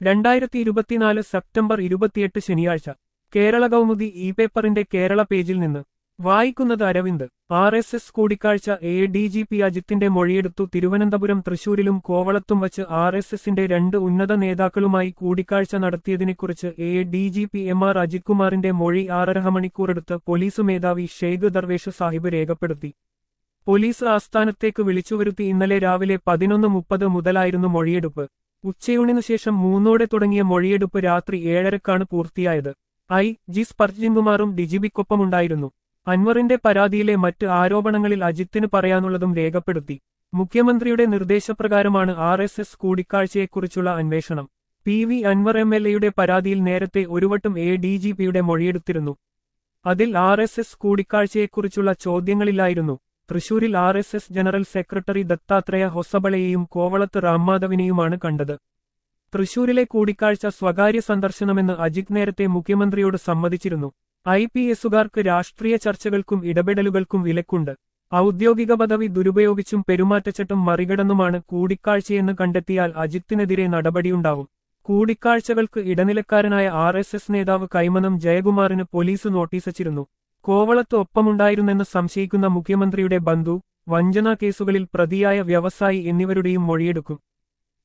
രണ്ടായിരത്തി ഇരുപത്തിനാല് സെപ്റ്റംബർ ഇരുപത്തിയെട്ട് ശനിയാഴ്ച കേരള കൗമുദി ഇ പേപ്പറിന്റെ കേരള പേജിൽ നിന്ന് വായിക്കുന്നത് അരവിന്ദ് ആർ എസ് എസ് കൂടിക്കാഴ്ച എ ഡി ജി പി അജിത്തിന്റെ മൊഴിയെടുത്തു തിരുവനന്തപുരം തൃശൂരിലും കോവളത്തും വച്ച് ആർ എസ് എസിന്റെ രണ്ട് ഉന്നത നേതാക്കളുമായി കൂടിക്കാഴ്ച നടത്തിയതിനെക്കുറിച്ച് A D G P M R Ajith കുമാറിന്റെ മൊഴി ആറര മണിക്കൂറെടുത്ത് പോലീസ് മേധാവി ഷെയ്ഖ് ദർവേഷ് സാഹിബ് രേഖപ്പെടുത്തി പോലീസ് ആസ്ഥാനത്തേക്ക് വിളിച്ചുവരുത്തി ഇന്നലെ രാവിലെ പതിനൊന്ന് മുപ്പത് മുതലായിരുന്നു മൊഴിയെടുപ്പ് ഉച്ചയൂണിനു ശേഷം മൂന്നോടെ തുടങ്ങിയ മൊഴിയെടുപ്പ് രാത്രി ഏഴരക്കാണ് പൂർത്തിയായത് ഐ ജി സ്പർജിൻകുമാറും ഡിജിബിക്കൊപ്പമുണ്ടായിരുന്നു അൻവറിന്റെ പരാതിയിലെ മറ്റ് ആരോപണങ്ങളിൽ അജിത്തിന് പറയാനുള്ളതും രേഖപ്പെടുത്തി മുഖ്യമന്ത്രിയുടെ നിർദ്ദേശപ്രകാരമാണ് ആർ എസ് എസ് കൂടിക്കാഴ്ചയെക്കുറിച്ചുള്ള അന്വേഷണം P V Anvar M L എയുടെ പരാതിയിൽ നേരത്തെ ഒരുവട്ടം എ ഡി ജി പിയുടെ മൊഴിയെടുത്തിരുന്നു അതിൽ ആർ എസ് എസ് കൂടിക്കാഴ്ചയെക്കുറിച്ചുള്ള ചോദ്യങ്ങളില്ലായിരുന്നു തൃശൂരിൽ R S S general secretary Dattatreya ഹൊസബളയെയും കോവളത്ത് റാംമാധവിനെയുമാണ് കണ്ടത് തൃശൂരിലെ കൂടിക്കാഴ്ച സ്വകാര്യ സന്ദർശനമെന്ന് അജിത് നേരത്തെ മുഖ്യമന്ത്രിയോട് സമ്മതിച്ചിരുന്നു ഐ പി എസുകാർക്ക് രാഷ്ട്രീയ ചർച്ചകൾക്കും ഇടപെടലുകൾക്കും വിലക്കുണ്ട് ഔദ്യോഗിക പദവി ദുരുപയോഗിച്ചും പെരുമാറ്റച്ചട്ടം മറികടന്നുമാണ് കൂടിക്കാഴ്ചയെന്ന് കണ്ടെത്തിയാൽ അജിത്തിനെതിരെ നടപടിയുണ്ടാവും കൂടിക്കാഴ്ചകൾക്ക് ഇടനിലക്കാരനായ ആർ എസ് എസ് നേതാവ് കൈമനം ജയകുമാറിന് പോലീസ് നോട്ടീസച്ചിരുന്നു കോവളത്ത് ഒപ്പമുണ്ടായിരുന്നെന്ന് സംശയിക്കുന്ന മുഖ്യമന്ത്രിയുടെ ബന്ധു വഞ്ചനാ കേസുകളിൽ പ്രതിയായ വ്യവസായി എന്നിവരുടെയും മൊഴിയെടുക്കും